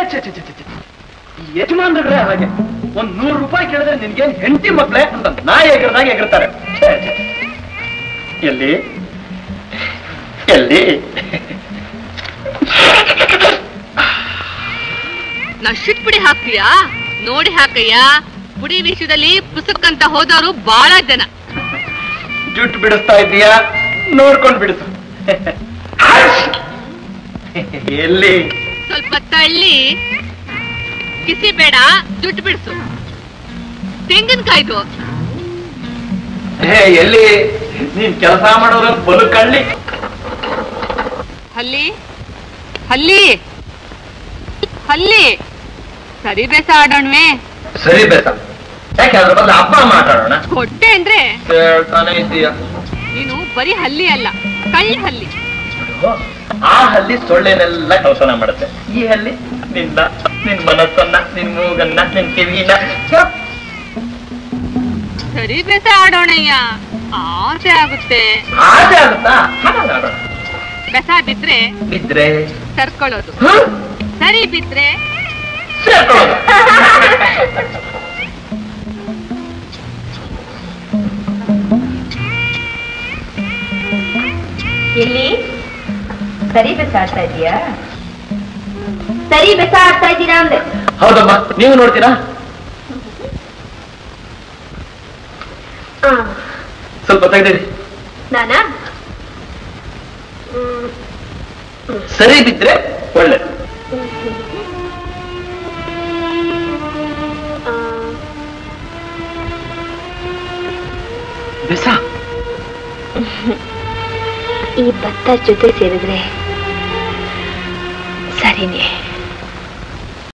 ಛೆ, ಛೆ, ಛೆ, ಛೆ, ಛೆ. ಈ ಯಜಮಾನ್ರೇ ಹಾಗೆ ಒಂದ್ ನೂರು ರೂಪಾಯಿ ಕೇಳಿದ್ರೆ ನಿನ್ಗೇನ್ ಹೆಂಡತಿ ಮಕ್ಳೆ ಅಂತ ನಾಯಿ ಎಗರ್ದಾಗ ಎಗರ್ತಾರೆ ಛೆ, ಛೆ. ಎಲ್ಲಿ ಎಲ್ಲಿ ನಶಿಟ್ ಪುಡಿ ಹಾಕ್ತೀಯಾ ನೋಡಿ ಹಾಕಯ್ಯ ಪುಡಿ ವಿಷಯದಲ್ಲಿ ಪುಸ್ತಕ ಅಂತ ಹೋದವರು ಬಹಳ ಜನ ಜುಟ್ಟು ಬಿಡಿಸ್ತಾ ಇದ್ದೀಯಾ ನೋಡ್ಕೊಂಡ್ ಬಿಡಿಸು ಎಲ್ಲಿ ಸ್ವಲ್ಪ ತಳ್ಳಿ ಕಿಸಿ ಬೇಡ ಜುಟ್ಟು ಬಿಡಿಸು ತೆಂಗಿನಕಾಯ್ದು ಹೇ ಎಲ್ಲಿ ನೀನ್ ಕೆಲಸ ಮಾಡೋದ್ರ ಬಲು ಕಳ್ಳಿ ಹಲ್ಲಿ ಹಲ್ಲಿ ಹಲ್ಲಿ ಸರಿ ಬೇಸ ಆಡೋಣ್ವೆ ಸರಿ ಬೇಸ ಯಾಕೆ ಅದ್ರ ಬದಲು ಹಬ್ಬ ಮಾತಾಡೋಣ ಕೊಟ್ಟೆ ಅಂದ್ರೆ ಹೇಳ್ತಾನೆ ಇದ್ದೀಯಾ ನೀನು ಬರೀ ಹಲ್ಲಿ ಅಲ್ಲ ಕಳ್ಳ ಹಲ್ಲಿ ಆ ಹಲ್ಲಿ ಸೊಳ್ಳೆನೆಲ್ಲ ಕಲ್ಪನೆ ಮಾಡುತ್ತೆ ಈ ಹಲ್ಲಿ ನಿನ್ನ ನಿನ್ ಮನಸ್ಸನ್ನ ನಿನ್ ಮೂಗನ್ನ ನಿನ್ ಕಿವಿನ ಸರಿ ಬೇಸ ಆಡೋಣಯ್ಯ ಆಸೆ ಆಗುತ್ತೆ ಆಸೆ ಆಗುತ್ತಾ ಹಾಗಾದ್ರೆ ಆಡೋಣ. ಬೆಸ ಬಿದ್ರೆ ಬಿದ್ರೆ ಸರ್ಕೊಳ್ಳೋದು ಹ? ಸರಿ ಬಿದ್ರೆ ಸೇರ್ಕೊಳ್ಳೋದು. ಎಲ್ಲಿ ಸರಿ ಬೆಸ ಆಡ್ತಾ ಇದೀಯಾ ಸರಿ ಬೆಸ ಆಡ್ತಾ ಇದ್ದೀರಾ ಅಂದೆ ಹೌದಮ್ಮ ನೀವು ನೋಡ್ತೀರಾ ಸ್ವಲ್ಪ ತೆಗ್ದಿರಿ ನಾನಾ ಸರಿ ಬಿದ್ರೆ ಒಳ್ಳೆ ಬೆಸ ಈ ಭತ್ತ ಜೊತೆ ಸೇರಿದ್ರೆ ಸರಿನೇ